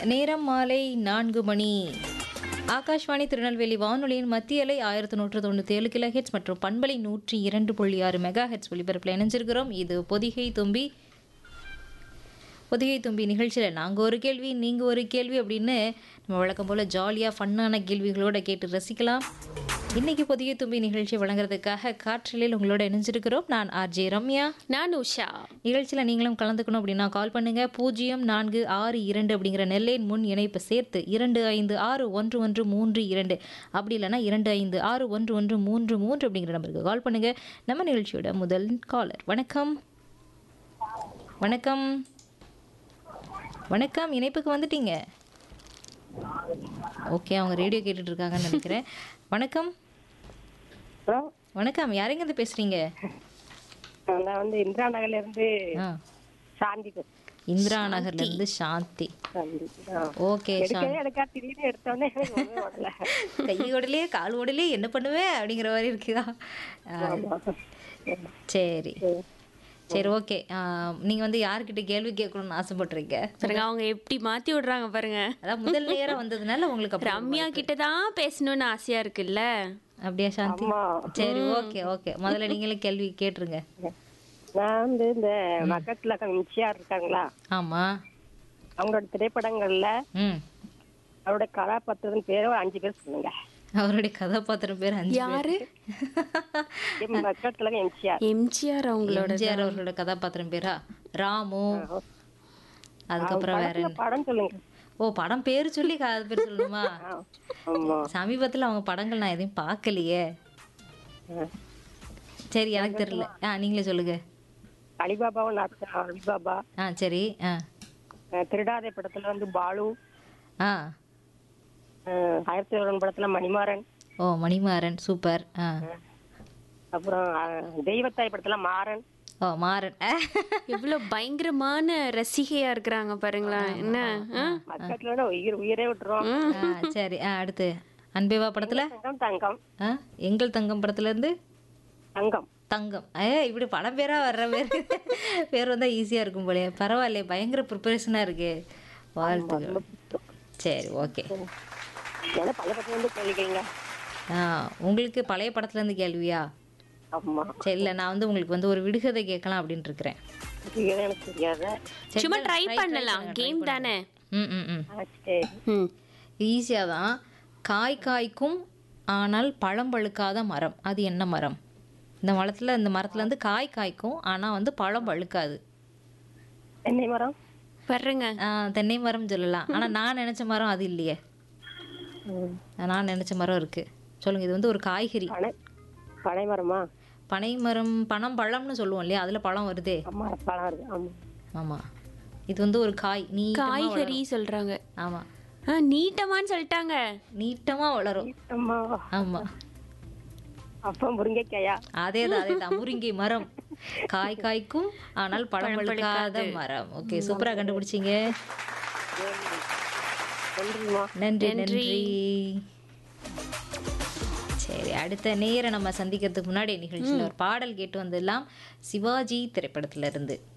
நேரம் மாலை நான்கு மணி ஆகாஷ்வாணி திருநெல்வேலி வானொலியின் மத்திய அலை ஆயிரத்தி நூற்று தொண்ணூற்றி ஏழு கிலோ ஹெட்ஸ் மற்றும் பண்பலை நூற்றி இரண்டு புள்ளி ஆறு மெகா ஹெட்ஸ் ஒலிபரப்பில் இணைஞ்சிருக்கிறோம் இது பொதிகை தும்பி பொதிகை தும்பி நிகழ்ச்சியில் நாங்கள் ஒரு கேள்வி நீங்கள் ஒரு கேள்வி அப்படின்னு நம்ம வழக்கம் போல் ஜாலியாக ஃபன்னான கேள்விகளோட கேட்டு ரசிக்கலாம் இன்னைக்கு பொதிகை தும்பி நிகழ்ச்சி வழங்குறதுக்காக காற்றலில் உங்களோட இணைஞ்சிருக்கிறோம் நான் ஆர்ஜே ரம்யா நான் உஷா நிகழ்ச்சியில் நீங்களும் கலந்துக்கணும் அப்படின்னா கால் பண்ணுங்க பூஜ்ஜியம் நான்கு ஆறு இரண்டு அப்படிங்கிற நெல்லையின் முன் இணைப்பு சேர்த்து இரண்டு ஐந்து ஆறு ஒன்று ஒன்று மூன்று இரண்டு அப்படி இல்லைன்னா இரண்டு ஐந்து ஆறு ஒன்று ஒன்று மூன்று மூன்று அப்படிங்கிற நம்பருக்கு கால் பண்ணுங்க நம்ம நிகழ்ச்சியோட முதல் காலர் வணக்கம் வணக்கம் வணக்கம் இணைப்புக்கு வந்துட்டீங்க ஓகே அவங்க ரேடியோ கேட்டுட்டு இருக்காங்கன்னு நினைக்கிறேன் வணக்கம் ஹலோ வணக்கம் யாருங்க இருந்து பேசுறீங்க நான் வந்து இந்திரா நகர்ல இருந்து ஆ சாந்தி பேசுறேன். இந்திரா நகர்ல இருந்து சாந்தி சாந்தி ஆ. ஓகே எடுக்கவே எடுக்கா திடீர்னு எடுத்தோடனே எனக்கு ஒண்ணுமே வரல. கை உடலையே கால் உடலையே என்ன பண்ணுவேன் அப்படிங்கிற மாதிரி இருக்குதா ஆ, ஆமா. சரி சரி ஓகே நீங்க வந்து யார்கிட்ட கேள்வி கேட்கணும்னு ஆசைப்படுறீங்க பாருங்க அவங்க எப்படி மாத்தி விடுறாங்க பாருங்க அதான் முதல் நேரம் வந்ததுனால உங்களுக்கு அப்படி ரம்யா கிட்ட தான் பேசணும்னு ஆசையா இருக்குல்ல அப்படியா சாந்தி ஆமா. சரி ஓகே ஓகே முதல்ல நீங்களே கேள்வி கேட்டுருங்க நான் வந்து இந்த பக்கத்துல எம்ஜிஆர் இருக்காங்களா ஆமா அவங்களோட திரைப்படங்கள்ல ம் அவரோட கதாபாத்திரம் பேரை ஒரு அஞ்சு பேர் சொல்லுங்க அவருடைய கதாபாத்திரம் பேர் அஞ்சு யாரு எம் பக்கத்துல எம்ஜிஆர் எம்ஜிஆர் அவங்களோட எம்ஜிஆர் அவர்களோட கதாபாத்திரம் பேரா ராமு அதுக்கப்புறம் வேற என்ன படம் சொல்லுங்க ஓ படம் பேர் சொல்லி கா- பேர் சொல்லணுமா ஆ. ஆமா சமீபத்துல அவங்க படங்கள் நான் எதையும் பார்க்கலையே ஆ. சரி எனக்கு தெரியல ஆ நீங்களே சொல்லுங்க அலிபாபாவும் நான் அலிபாபா ஆ சரி ஆ அஹ் திருடாதே படத்துல வந்து பாலு ஆ அஹ் ஆயிரத்தி தொள்ளாயிரம் படத்துல மணிமாறன் ஓ மணிமாறன் சூப்பர் ஆ அப்புறம் அஹ், தெய்வத்தாய் படத்துல மாறன் ஓ மாறன் ஆ. எவ்வளவு பயங்கரமான ரசிகையா இருக்கிறாங்க பாருங்களேன் என்ன ஆ? பக்கத்துல இருந்து உயிர் உயிரே விட்டுரும் ஆ சரி ஆ அடுத்து அன்பேவா படத்துல தங்கம் தங்கம் ஆ எங்கள் தங்கம் படத்துல இருந்து தங்கம் தங்கம் ஏ இப்படி படம் பேரா வர்ற பேர் பேர் வந்தா ஈஸியா இருக்கும் போலயே பரவாயில்லையே பயங்கர ப்ரிப்பரேஷனா இருக்கு வாழ்த்துக்கள் சரி ஓகே ஏன்னா பல பக்கம் வந்து கேள்விக்கிறீங்க ஆ உங்களுக்கு பழைய படத்துல இருந்து கேள்வியா ஆமா சரி இல்லை நான் வந்து உங்களுக்கு வந்து ஒரு விடுகதை கேட்கலாம் அப்படின்ட்டு இருக்கிறேன் இது எனக்கு தெரியாது சரி, சும்மா try- ட்ரை try- try பண்ணலாம் பண்ணுங்க, கேம் try தானே ம் ம் ம் ஆ, சரி ம் ஈஸியாக தான் காய் காய்க்கும் ஆனால் பழம் பழுக்காத மரம் அது என்ன மரம் இந்த மரத்தில் இந்த மரத்துல இருந்து காய் காய்க்கும் ஆனால் வந்து பழம் பழுக்காது தென்னை மரம் வர்றேங்க ஆ, தென்னை மரம் சொல்லலாம் ஆனால் நான் நினச்ச மரம் அது இல்லையே ம். நான் நினச்ச மரம் இருக்குது சொல்லுங்கள் இது வந்து ஒரு காய்கறி பனை பனை மரமா பனை மரம் பனம் பழம்னு சொல்லுவோம் இல்லையா அதில் பழம் வருதே ஆமா பழம் இருக்கு ஆமா ஆமாம் இது வந்து ஒரு காய் நீ காய்கறி சொல்றாங்க ஆமாம் ஆ, நீட்டமான்னு சொல்லிட்டாங்க நீட்டமாக வளரும் அம்மா ஆமாம் அப்ப முருங்கைக்காயா அதே தான் அதே தான் முருங்கை மரம் காய் காய்க்கும் ஆனால் பழம் பழுக்காத மரம் ஓகே சூப்பரா கண்டுபிடிச்சீங்க நன்றிமா நன்றி நன்றி சரி அடுத்த நேரம் நம்ம சந்திக்கிறதுக்கு முன்னாடி நிகழ்ச்சியில் ஒரு பாடல் கேட்டு வந்துடலாம் சிவாஜி திரைப்படத்துல இருந்து